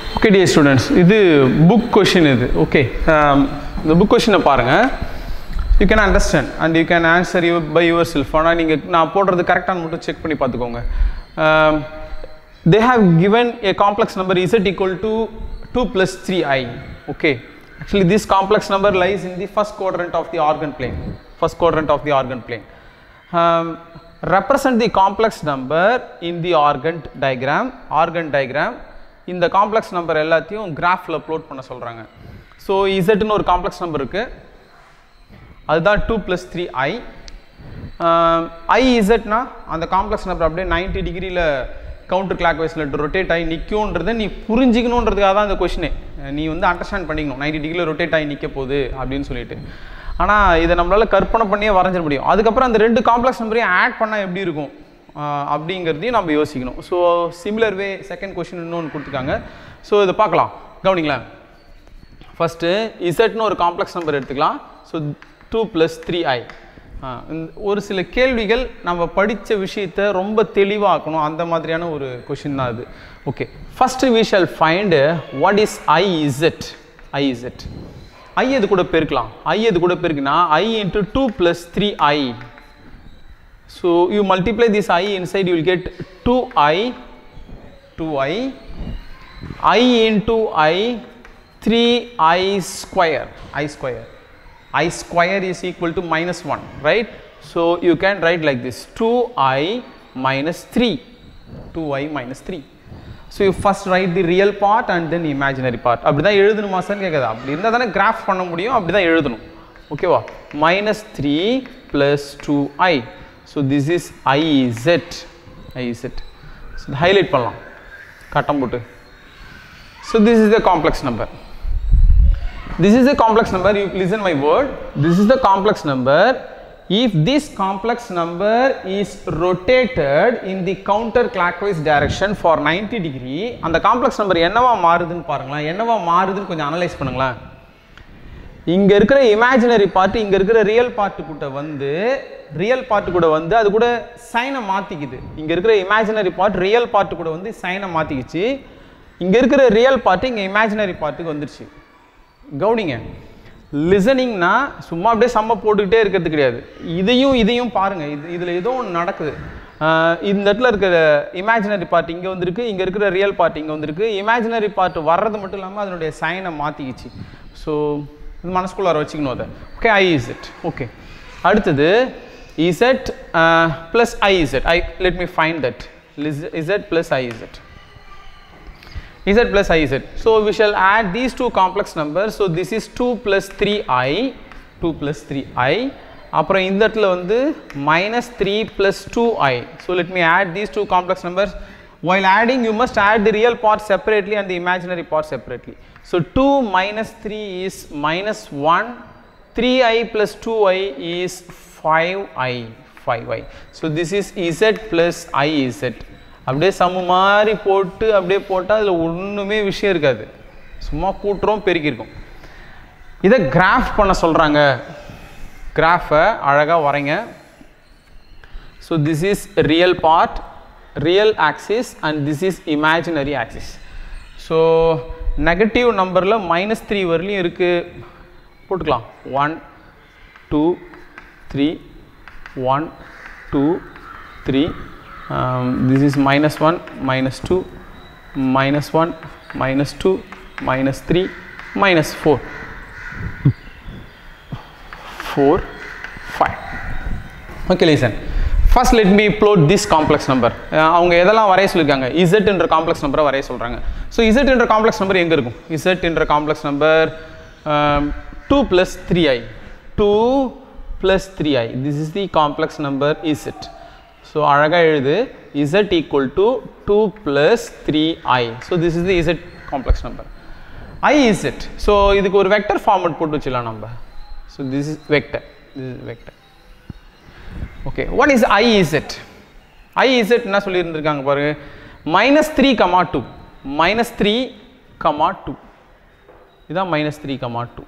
Okay dear students இது book question இது okay இந்த புக் கொஷினை பாருங்கள் you can understand and you can answer you by yourself ஆனால் நீங்கள் நான் போடுறது கரெக்டானு மட்டும் செக் பண்ணி பார்த்துக்கோங்க they have given a complex number is it equal to two plus three i okay actually this complex number lies in the first quadrant of the Argand plane first quadrant of the organ plane um, represent the complex number in the organ diagram organ diagram இந்த complex number எல்லாத்தையும் கிராஃபில் upload பண்ண சொல்கிறாங்க so இசட்னு ஒரு complex number இருக்குது அதுதான் two plus three i i இசட்னா அந்த காம்ப்ளெக்ஸ் நம்பர் அப்படியே நைன்டி டிகிரியில் கவுண்டர் கிளாக் வைஸில் ரொட்டேட் ஆகி நிற்கும்ன்றதை நீ புரிஞ்சிக்கணுன்றதுக்காக தான் இந்த கொஷினே நீ வந்து அண்டர்ஸ்டாண்ட் பண்ணிக்கணும் நைன்டி டிகிரியில் ரொட்டேட் ஆகி நிற்க போகுது அப்படின்னு சொல்லிட்டு ஆனால் இதை நம்மளால் கற்பனை பண்ணியே வரைஞ்சிட முடியும் அதுக்கப்புறம் அந்த ரெண்டு காம்ப்ளெக்ஸ் நம்பரையும் ஆட் பண்ணால் எப்படி இருக்கும் ஆஹ் அப்படிங்கிறதையும் நம்ம யோசிக்கணும் so similar way second question இன்னொன்று கொடுத்துருக்காங்க ஸோ இதை பார்க்கலாம் கவனிங்களேன் ஃபஸ்ட்டு இசட்னு ஒரு காம்ப்ளெக்ஸ் நம்பர் எடுத்துக்கலாம் so two plus three i ஒரு சில கேள்விகள் நம்ம படித்த விஷயத்தை ரொம்ப தெளிவாக்கணும் அந்த மாதிரியான ஒரு கொஷின் தான் அது okay first we shall find what is i z i z i எது கூட பெருக்கலாம் ஐ எது கூட பெருக்குன்னா i into two plus three i So you multiply this i inside you will get 2i 2i i into i 3i square i square i square is equal to minus 1 right so you can write like this 2i minus 3 2i minus 3 so you first write the real part and then imaginary part அப்படி தான் எழுதணுமா sir கேட்குது அப்படி இருந்தால் தானே graph பண்ண முடியும் அப்படி தான் எழுதணும் ஓகேவா minus three plus two i so this is i z i z so highlight பண்ணலாம் கட்டம் போட்டு so this is the complex number this is a complex number you listen my word this is the complex number if this complex number is rotated in the counter clockwise direction for 90 degree அந்த complex number என்னவா மாறுதுன்னு பாருங்களேன் என்னவா மாறுதுன்னு கொஞ்சம் analyse பண்ணுங்களேன் இங்க இருக்கிற imaginary part இங்க இருக்கிற ரியல் பார்ட் கூட வந்து ரியல் பார்ட் கூட வந்து அது கூட சைனை மாத்திக்குது இங்க இருக்கிற இமேஜினரி பார்ட் ரியல் பார்ட் கூட வந்து சைனை மாத்திக்கிச்சு இங்க இருக்கிற ரியல் பார்ட் இங்க இமேஜினரி பார்ட்டுக்கு வந்துருச்சு கவுனிங்க லிசனிங்னா சும்மா அப்படியே செம்ம போட்டுக்கிட்டே இருக்கிறது கிடையாது இதையும் இதையும் பாருங்க இது இதில் ஏதோ ஒன்று நடக்குது ஆஹ் இந்த இடத்துல இருக்கிற இமேஜினரி பார்ட் இங்கே வந்திருக்கு இங்கே இருக்கிற ரியல் பார்ட் இங்கே வந்திருக்கு இமேஜினரி பார்ட் வர்றது மட்டும் இல்லாமல் அதனுடைய சைனை மாற்றிக்கிச்சு ஸோ இது மனசுக்குள்ளார வச்சுக்கணும் அதை okay i is it okay அடுத்தது z plus i z i let me find that z plus i z z plus iz. So we shall add these two complex numbers. So this is 2 plus 3i, 2 plus 3i. அப்புறம் இந்த இடத்துல வந்து minus 3 plus 2i. So let me add these two complex numbers. While adding, you must add the real part separately and the imaginary part separately. So 2 minus 3 is minus 1. 3i plus 2i is 5i. 5i. So this is z plus iz. அப்படியே சம மாதிரி போட்டு அப்படியே போட்டால் அதில் ஒன்றுமே விஷயம் இருக்காது சும்மா கூட்டுறோம் பெருக்கியிருக்கோம் இதை கிராஃப் பண்ண சொல்கிறாங்க கிராஃபை அழகாக வரைங்க so this is real part real axis and this is imaginary axis so negative நம்பரில் மைனஸ் த்ரீ வரலையும் இருக்குது போட்டுக்கலாம் one two three one two three um, this is minus 1 minus 2 minus 1 minus 2 minus 3 minus 4 4 5 okay listen first let me plot this complex number அஹ் அவங்க எதெல்லாம் வரைய சொல்லியிருக்காங்க z என்ற காம்ப்ளெக்ஸ் நம்பரை வரைய சொல்கிறாங்க ஸோ z என்ற காம்ப்ளெக்ஸ் நம்பர் எங்கே இருக்கும் z என்ற complex number two plus three i two plus three i this is the complex number z so அழகாக எழுது z equal to 2 plus 3i. So this is the z complex number. i is it. So இதுக்கு ஒரு vector format போட்டு வச்சுக்கலாம் நம்ம. So this is vector. This is vector. Okay. What is i is it? i is it என்ன சொல்லியிருந்திருக்காங்க பாருங்க minus three comma two minus three comma two இதான் minus three comma two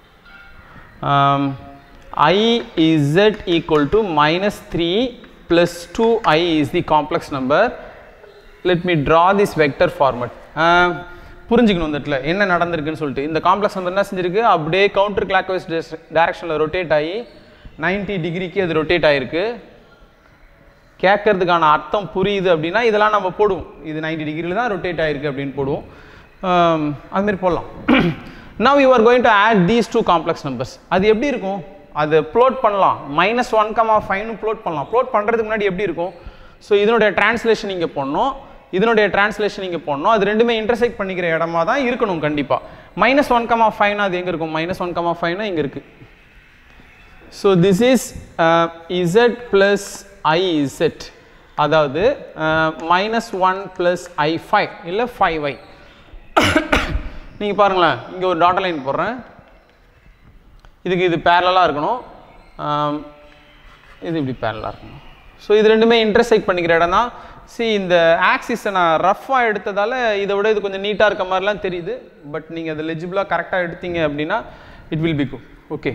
i z equal to minus 3 plus 2i is the complex number let me draw this vector format uh, புரிஞ்சுக்கணும் இந்த இடத்துல என்ன நடந்திருக்குன்னு சொல்லிட்டு இந்த காம்ப்ளெக்ஸ் நம்பர் என்ன செஞ்சிருக்கு அப்படியே கவுண்டர் கிளாக் வைஸ் டைரக்ஷனில் ரொட்டேட் ஆகி 90 டிகிரிக்கு அது ரொட்டேட் ஆகிருக்கு கேட்கறதுக்கான அர்த்தம் புரியுது அப்படின்னா இதெல்லாம் நம்ம போடுவோம் இது 90 டிகிரியில் தான் ரொட்டேட் ஆயிருக்கு அப்படின்னு போடுவோம் ஆம், அது மாதிரி போடலாம் now you are going to add these two complex numbers அது எப்படி இருக்கும் அது ப்ளோட் பண்ணலாம் மைனஸ் ஒன் கமா ஃபைவ்னு ப்ளோட் பண்ணலாம் ப்ளோட் பண்ணுறதுக்கு முன்னாடி எப்படி இருக்கும் ஸோ இதனுடைய டிரான்ஸ்லேஷன் இங்கே போடணும் இதனுடைய டிரான்ஸ்லேஷன் இங்கே போடணும் அது ரெண்டுமே இன்டர்செக்ட் பண்ணிக்கிற இடமா தான் இருக்கணும் கண்டிப்பாக மைனஸ் ஒன் கமா ஃபைவ்னா அது எங்கே இருக்கும் மைனஸ் ஒன் கமா ஃபைவ்னா இங்கே இருக்குது so this is z plus i z அதாவது minus one plus i five இல்லை ஃபைவ் ஐ நீங்கள் பாருங்களேன் இங்கே ஒரு டாட்டர் லைன் போடுறேன் இதுக்கு இது பேரலாக இருக்கணும் ஆம், இது இப்படி பேரலாக இருக்கணும் ஸோ இது ரெண்டுமே இன்டர்செக்ட் பண்ணிக்கிற இடம் தான் சி இந்த ஆக்சிஸை நான் ரஃப்பாக எடுத்ததால் இதை விட இது கொஞ்சம் நீட்டாக இருக்க மாதிரிலாம் தெரியுது பட் நீங்கள் அதை லெஜிபிளாக கரெக்டாக எடுத்தீங்க அப்படின்னா it will be good okay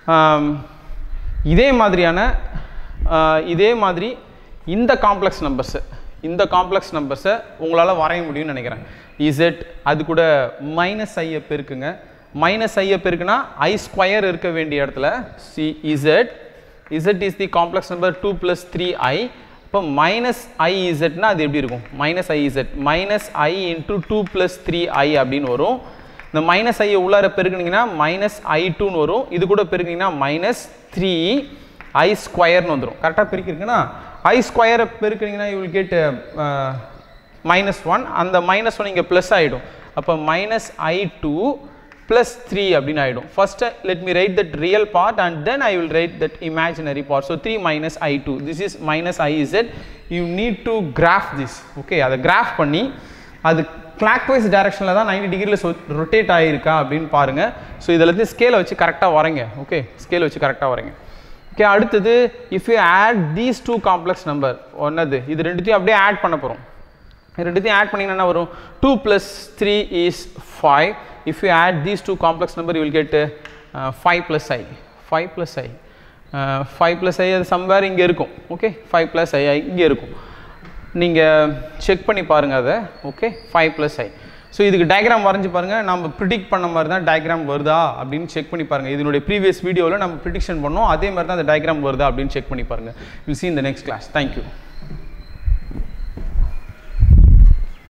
இதே மாதிரியான ஆஹ், இதே மாதிரி இந்த காம்ப்ளெக்ஸ் நம்பர்ஸு இந்த காம்ப்ளெக்ஸ் நம்பர்ஸை உங்களால் வரைய முடியும்னு நினைக்கிறேன் இசட் அது கூட மைனஸ் ஐயை பெருக்குங்க மைனஸ் ஐயை பெருக்குனா ஐ ஸ்கொயர் இருக்க வேண்டிய இடத்துல see z z is the complex number two plus three i இப்போ மைனஸ் ஐ இசட்னா அது எப்படி இருக்கும் minus i z minus i into two plus three i அப்படின்னு வரும் இந்த மைனஸ் ஐயை உள்ளார பெருக்குனீங்கன்னா மைனஸ் ஐ டூன்னு வரும் இது கூட பெருக்குனீங்கன்னா மைனஸ் த்ரீ ஐ ஸ்கொயர்னு வந்துடும் கரெக்டாக பெருக்கிருக்குன்னா ஐ ஸ்கொயரை பெருக்குனீங்கன்னா you will get minus one அந்த மைனஸ் ஒன் இங்கே ப்ளஸ் ஆகிடும் அப்போ minus i two plus three அப்படின்னு ஆகிடும் first let me write that real part and then I will write that imaginary part so three minus i two this is minus i z you need to graph this okay அதை graph பண்ணி அது clock wise டைரக்ஷனில் தான் ninety டிகிரியில் rotate ஆகிருக்கா அப்படின்னு பாருங்கள் so இதில் இருந்து ஸ்கேலை வச்சு கரெக்டாக வரைங்க ஓகே ஸ்கேலை வச்சு கரெக்டாக வரைங்க ஓகே அடுத்தது if you add these two complex number ஒன்னது இது ரெண்டுத்தையும் அப்படியே ஆட் பண்ண போகிறோம் ரெண்டுத்தையும் ஆட் பண்ணிங்கன்னா என்ன வரும் two plus three is five if you add these two complex number you will get five plus i five plus i five plus i அது சம்வேர் இங்கே இருக்கும் ஓகே ஃபைவ் ப்ளஸ் ஐ இங்கே இருக்கும் நீங்கள் செக் பண்ணி பாருங்கள் அதை okay five plus i so இதுக்கு டயக்ராம் வரைஞ்சி பாருங்கள் நம்ம ப்ரிடிக்ட் பண்ண மாதிரி தான் டயக்ராம் வருதா அப்படின்னு செக் பண்ணி பாருங்கள் இதனுடைய ப்ரீவியஸ் வீடியோவில் நம்ம ப்ரிடிக்ஷன் பண்ணோம் அதே மாதிரி தான் அந்த டயக்ராம் வருதா அப்படின்னு செக் பண்ணி பாருங்கள் will see in the next class thank you